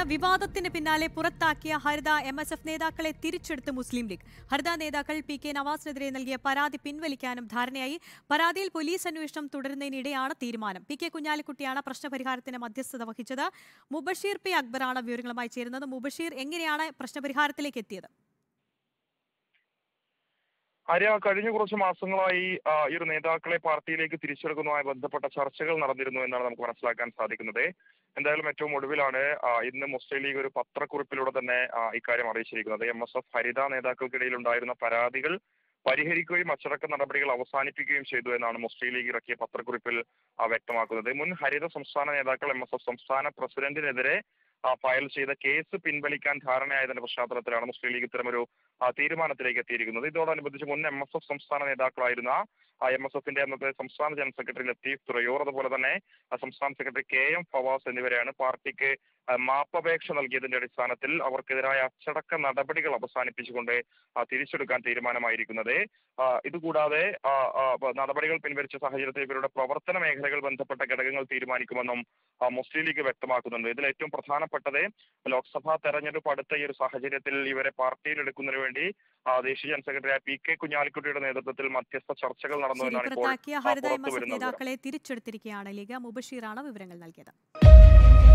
വിവാദത്തിന് പിന്നാലെ പുറത്താക്കിയ ഹരിത എം എസ് എഫ് നേതാക്കളെ തിരിച്ചെടുത്ത് മുസ്ലിം ലീഗ് ഹരിത നേതാക്കൾ പി കെ നവാസിനെതിരെ നൽകിയ പരാതി പിൻവലിക്കാനും ധാരണയായി പരാതിയിൽ പോലീസ് അന്വേഷണം തുടരുന്നതിനിടെയാണ് തീരുമാനം പി കെ കുഞ്ഞാലിക്കുട്ടിയാണ് പ്രശ്നപരിഹാരത്തിന് മധ്യസ്ഥത വഹിച്ചത് മുബഷീർ പി അക്ബറാണ് വിവരങ്ങളുമായി ചേരുന്നത് മുബഷീർ എങ്ങനെയാണ് പ്രശ്നപരിഹാരത്തിലേക്ക് എത്തിയത് ആര്യ കഴിഞ്ഞ കുറച്ച് മാസങ്ങളായി ആ, ഈ ഒരു നേതാക്കളെ പാർട്ടിയിലേക്ക് തിരിച്ചെടുക്കുന്നതുമായി ബന്ധപ്പെട്ട ചർച്ചകൾ നടന്നിരുന്നു എന്നാണ് നമുക്ക് മനസ്സിലാക്കാൻ സാധിക്കുന്നത് എന്തായാലും ഏറ്റവും ഒടുവിലാണ് ആ, ഇന്ന് മുസ്ലിം ലീഗ് ഒരു പത്രക്കുറിപ്പിലൂടെ തന്നെ ആ, ഇക്കാര്യം അറിയിച്ചിരിക്കുന്നത് എം എസ് എഫ് ഹരിത നേതാക്കൾക്കിടയിൽ ഉണ്ടായിരുന്ന പരാതികൾ പരിഹരിക്കുകയും അച്ചടക്ക നടപടികൾ അവസാനിപ്പിക്കുകയും ചെയ്തു എന്നാണ് മുസ്ലിം ലീഗ് ഇറക്കിയ പത്രക്കുറിപ്പിൽ ആ, വ്യക്തമാക്കുന്നത് മുൻ ഹരിത സംസ്ഥാന നേതാക്കൾ എം എസ് എഫ് സംസ്ഥാന പ്രസിഡന്റിനെതിരെ ആ, ഫയൽ ചെയ്ത കേസ് പിൻവലിക്കാൻ ധാരണയായതിന്റെ പശ്ചാത്തലത്തിലാണ് മുസ്ലിം ലീഗ് ഇത്തരമൊരു ആ, തീരുമാനത്തിലേക്ക് എത്തിയിരിക്കുന്നത് ഇതോടനുബന്ധിച്ച് മുൻ എം എസ് എഫ് സംസ്ഥാന നേതാക്കളായിരുന്ന എം എസ് എഫിന്റെ അന്നത്തെ സംസ്ഥാന ജനറൽ സെക്രട്ടറി ലത്തീഫ് തുറയൂർ അതുപോലെ തന്നെ ആ, സംസ്ഥാന സെക്രട്ടറി കെ എം ഫവാസ് എന്നിവരെയാണ് പാർട്ടിക്ക് ആ, മാപ്പപേക്ഷ നൽകിയതിന്റെ അടിസ്ഥാനത്തിൽ അവർക്കെതിരായ അച്ചടക്ക നടപടികൾ അവസാനിപ്പിച്ചുകൊണ്ട് ആ, തിരിച്ചെടുക്കാൻ തീരുമാനമായിരിക്കുന്നത് ആ, ഇതുകൂടാതെ ആ, ആ, നടപടികൾ പിൻവലിച്ച സാഹചര്യത്തിൽ ഇവരുടെ പ്രവർത്തന മേഖലകൾ ബന്ധപ്പെട്ട ഘടകങ്ങൾ തീരുമാനിക്കുമെന്നും ആ, മുസ്ലിം ലീഗ് വ്യക്തമാക്കുന്നുണ്ട് ഇതിൽ ഏറ്റവും പ്രധാനപ്പെട്ടത് ലോക്സഭാ തെരഞ്ഞെടുപ്പ് അടുത്ത ഈ ഒരു സാഹചര്യത്തിൽ ഇവരെ പാർട്ടിയിൽ എടുക്കുന്നതിന് വേണ്ടി ആ, ദേശീയ ജനറൽ സെക്രട്ടറി പി കെ കുഞ്ഞാലിക്കുട്ടിയുടെ നേതൃത്വത്തിൽ മധ്യസ്ഥ ചർച്ചകൾ നടന്നു ശരി എന്നാണ് ഇപ്പോൾ പുറത്താക്കിയ ആ, ഹരിത എം പുറത്തു എസ് എഫ് വരുന്ന വിവരം. നേതാക്കളെ തിരിച്ചെടുത്തിരിക്കുകയാണ് ലീഗ് മുബഷീറാണ് വിവരങ്ങൾ നൽകിയത്